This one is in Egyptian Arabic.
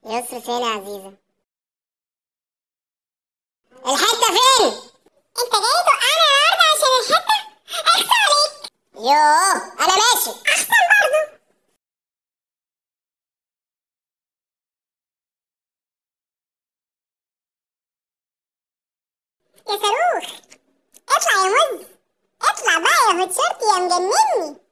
يسر فين يا عزيزة الحتة فين انت جاي توقعنا النهارده عشان الحته اخس عليك يوه انا ماشي احسن برضه يا صاروخ اطلع يا مز اطلع بقى يا هوتشيرت يا مجنني